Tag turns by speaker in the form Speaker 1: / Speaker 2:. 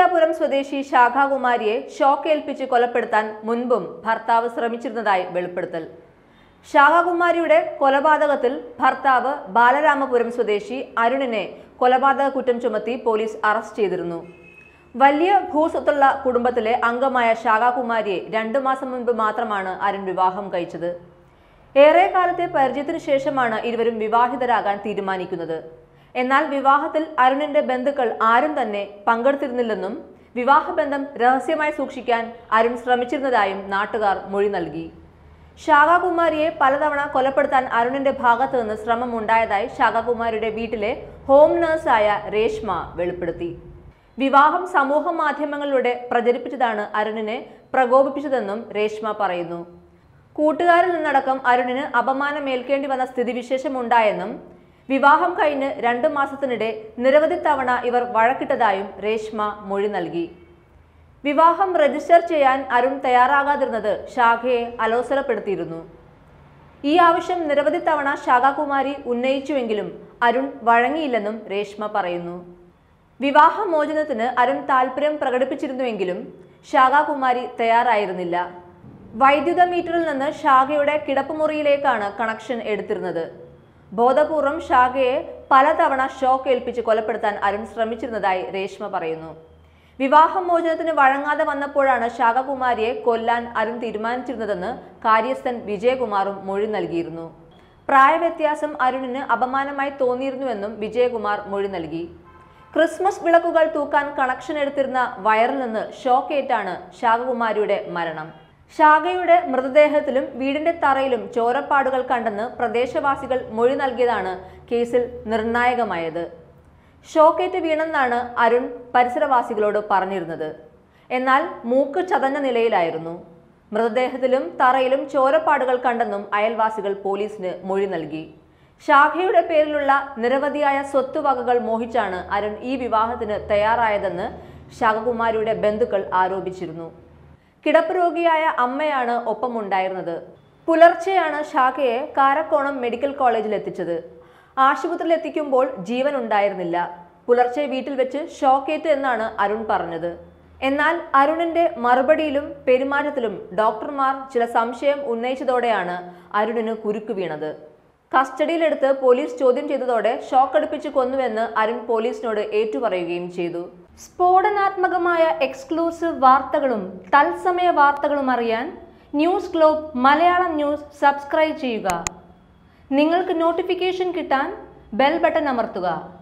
Speaker 1: ശ്രീകണ്ഠേശ്വരപുരം സ്വദേശി ശാഖാകുമാരിയെ ഷോക്കേൽപ്പിച്ച് കൊലപ്പെടുത്താൻ മുൻപും ഭർത്താവ് ശ്രമിച്ചിരുന്നതായി വെളിപ്പെടുത്തൽ ശാഖാകുമാരിയുടെ കൊലപാതകത്തിൽ ഭർത്താവ് ബാലരാമപുരം സ്വദേശി അരുണിനെ കൊലപാതക കുറ്റം ചുമത്തി പോലീസ് അറസ്റ്റ് ചെയ്തിരുന്നു വലിയ ഭൂസ്വത്തുള്ള കുടുംബത്തിലെ അംഗമായ ശാഖാകുമാരിയെ രണ്ടു മാസം മുൻപ് മാത്രമാണ് അരുൺ വിവാഹം കഴിച്ചത് ഏറെ കാലത്തെ പരിചയത്തിനു ശേഷമാണ് ഇരുവരും വിവാഹിതരാകാൻ തീരുമാനിക്കുന്നത് എന്നാൽ വിവാഹത്തിൽ അരുണിന്റെ ബന്ധുക്കൾ ആരും തന്നെ പങ്കെടുത്തിരുന്നില്ലെന്നും വിവാഹബന്ധം രഹസ്യമായി സൂക്ഷിക്കാൻ അരുൺ ശ്രമിച്ചിരുന്നതായും നാട്ടുകാർ മൊഴി നൽകി ശാഖാകുമാരിയെ പലതവണ കൊലപ്പെടുത്താൻ അരുണിന്റെ ഭാഗത്തു നിന്ന് ശ്രമം ഉണ്ടായതായി ശാഖാകുമാരിയുടെ വീട്ടിലെ ഹോം നഴ്സായ രേഷ്മ വെളിപ്പെടുത്തി വിവാഹം സമൂഹ മാധ്യമങ്ങളിലൂടെ പ്രചരിപ്പിച്ചതാണ് അരുണിനെ പ്രകോപിപ്പിച്ചതെന്നും രേഷ്മ പറയുന്നു കൂട്ടുകാരിൽ നിന്നടക്കം അരുണിന് അപമാനമേൽക്കേണ്ടി വന്ന സ്ഥിതിവിശേഷമുണ്ടായെന്നും വിവാഹം കഴിഞ്ഞ് രണ്ടു മാസത്തിനിടെ നിരവധി തവണ ഇവർ വഴക്കിട്ടതായും രേഷ്മ മൊഴി നൽകി വിവാഹം രജിസ്റ്റർ ചെയ്യാൻ അരുൺ തയ്യാറാകാതിരുന്നത് ശാഖയെ അലോസരപ്പെടുത്തിയിരുന്നു ഈ ആവശ്യം നിരവധി തവണ ശാഖാകുമാരി ഉന്നയിച്ചുവെങ്കിലും അരുൺ വഴങ്ങിയില്ലെന്നും രേഷ്മ പറയുന്നു വിവാഹമോചനത്തിന് അരുൺ താല്പര്യം പ്രകടിപ്പിച്ചിരുന്നുവെങ്കിലും ശാഖാകുമാരി തയ്യാറായിരുന്നില്ല വൈദ്യുത മീറ്ററിൽ നിന്ന് ശാഖയുടെ കിടപ്പുമുറിയിലേക്കാണ് കണക്ഷൻ എടുത്തിരുന്നത് ബോധപൂർവം ശാഖയെ പലതവണ ഷോക്ക് ഏൽപ്പിച്ച് കൊലപ്പെടുത്താൻ അരുൺ ശ്രമിച്ചിരുന്നതായി രേഷ്മ പറയുന്നു വിവാഹമോചനത്തിന് വഴങ്ങാതെ വന്നപ്പോഴാണ് ശാഖകുമാരിയെ കൊല്ലാൻ അരുൺ തീരുമാനിച്ചിരുന്നതെന്ന് കാര്യസ്ഥൻ വിജയകുമാറും മൊഴി നൽകിയിരുന്നു പ്രായവ്യത്യാസം അരുണിന് അപമാനമായി തോന്നിയിരുന്നുവെന്നും വിജയകുമാർ മൊഴി നൽകി ക്രിസ്മസ് വിളക്കുകൾ തൂക്കാൻ കണക്ഷൻ എടുത്തിരുന്ന വയറിൽ നിന്ന് ഷോക്കേറ്റാണ് ശാഖകുമാരിയുടെ മരണം ശാഖയുടെ മൃതദേഹത്തിലും വീടിന്റെ തറയിലും ചോരപ്പാടുകൾ കണ്ടെന്ന് പ്രദേശവാസികൾ മൊഴി നൽകിയതാണ് കേസിൽ നിർണായകമായത് ഷോക്കേറ്റ് വീണെന്നാണ് അരുൺ പരിസരവാസികളോട് പറഞ്ഞിരുന്നത് എന്നാൽ മൂക്ക് ചതഞ്ഞ നിലയിലായിരുന്നു മൃതദേഹത്തിലും തറയിലും ചോരപ്പാടുകൾ കണ്ടെന്നും അയൽവാസികൾ പോലീസിന് മൊഴി നൽകി ശാഖയുടെ പേരിലുള്ള നിരവധിയായ സ്വത്തുവകകൾ മോഹിച്ചാണ് അരുൺ ഈ വിവാഹത്തിന് തയ്യാറായതെന്ന് ശാഖകുമാരിയുടെ ബന്ധുക്കൾ ആരോപിച്ചിരുന്നു കിടപ്പ് രോഗിയായ അമ്മയാണ് ഒപ്പമുണ്ടായിരുന്നത് പുലർച്ചെയാണ് ശാഖയെ കാരക്കോണം മെഡിക്കൽ കോളേജിൽ എത്തിച്ചത് ആശുപത്രിയിൽ എത്തിക്കുമ്പോൾ ജീവൻ ഉണ്ടായിരുന്നില്ല പുലർച്ചെ വീട്ടിൽ വെച്ച് ഷോക്കേറ്റ് എന്നാണ് അരുൺ പറഞ്ഞത് എന്നാൽ അരുണിന്റെ മറുപടിയിലും പെരുമാറ്റത്തിലും ഡോക്ടർമാർ ചില സംശയം ഉന്നയിച്ചതോടെയാണ് അരുണിന് കുരുക്ക് വീണത് കസ്റ്റഡിയിലെടുത്ത് പോലീസ് ചോദ്യം ചെയ്തതോടെ ഷോക്കടുപ്പിച്ച് കൊന്നുവെന്ന് അരുൺ പോലീസിനോട് ഏറ്റുപറയുകയും ചെയ്തു സ്ഫോടനാത്മകമായ എക്സ്ക്ലൂസീവ് വാർത്തകളും തത്സമയ വാർത്തകളും അറിയാൻ news globe Malayalam news subscribe ചെയ്യുക നിങ്ങൾക്ക് നോട്ടിഫിക്കേഷൻ കിട്ടാൻ ബെൽ ബട്ടൺ അമർത്തുക